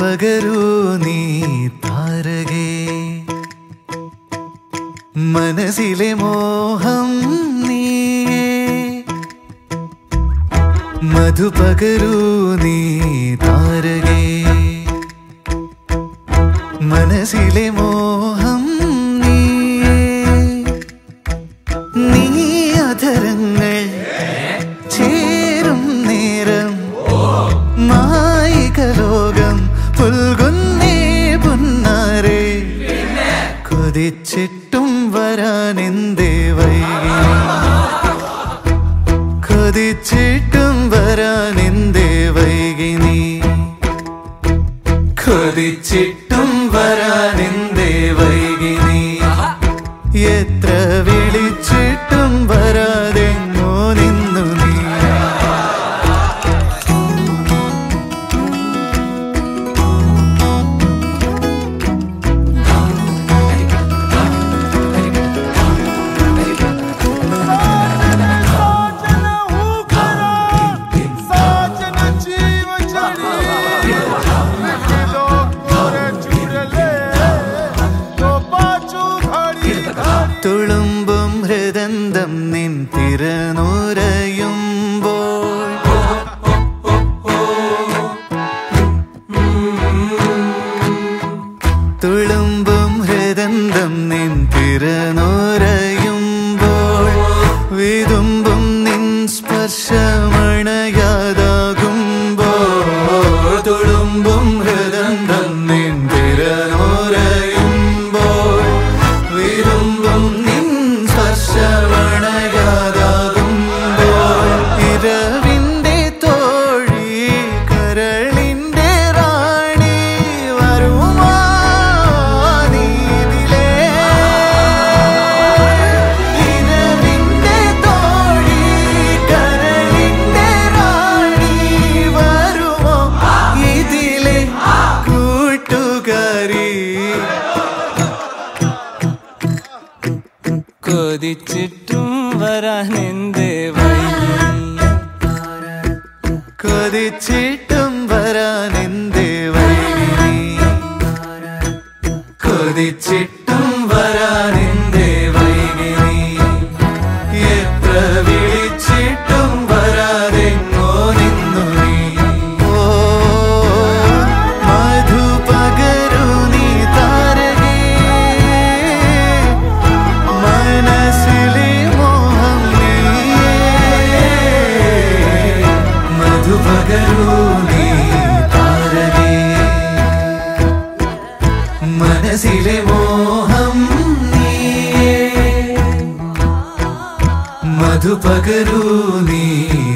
പകരൂ നീ താരകേ മനസ്സിലെ മോഹം നീയേ മധു പകരൂ നീ താരകേ മനസ്സിലെ മോഹം നീയേ നീ അധരങ്ങൾ ചേരും നേരം മായിക ലോകം പുൽകുന്നേ പുന്നാരെ കൊതിച്ചിട്ടും വരാൻ എന്തേ വൈകി കൊതിച്ചിട്ടും വരാൻ എന്തേ വൈകി നീ കൊതിച്ചിട്ടും വരാൻ എന്തേ വൈകി നീ എത്ര വിളിച്ചിട്ടും വരാതെങ്ങോ നിന്നു നീ साजन हूँ खरा साजन जीव चली निकलो गोरे चुड़ले तो पाछू घड़ी घड़ी തുളുമ്പും ഹൃദന്തം നിൻ തിരനുരയുമ്പോൾ തുളുമ്പും ഹൃദന്തം നിൻ തിരനുരയുമ്പോൾ വിതുമ്പും നിൻ സ്പർശമണയാതാകുമ്പോൾ തുളുമ്പും ഹൃദന്തം നിൻ തിരനുരയുമ്പോൾ വിതുമ്പും നിൻ സ്പർശമണയാതാകുമ്പോൾ ഇരവിന്റെ തോഴി കരളിന്റെ റാണി വരുമാ നീതിലേ ഇരവിന്റെ തോഴി കരളിന്റെ റാണി വരുമോ ഇതിലെ കൂട്ടുകാരി കൊതിച്ചിട്ടും വരാൻ എന്തേ വൈകി കൊതിച്ചിട്ടും വരാൻ എന്തേ വൈകി കൊതിച്ചിട്ടും വരാൻ എന്തേ വൈകി എത്ര വിളിച്ചിട്ടും വരാതെങ്ങോ നിന്നു നീ ഓ മധു പകരു നീ താരകേ മനസ്സിലെ മോഹം നീയേ മധു പകരു നീ താരകേ മനസ്സിലെ മോഹം നീയേ മധു പകരു നീ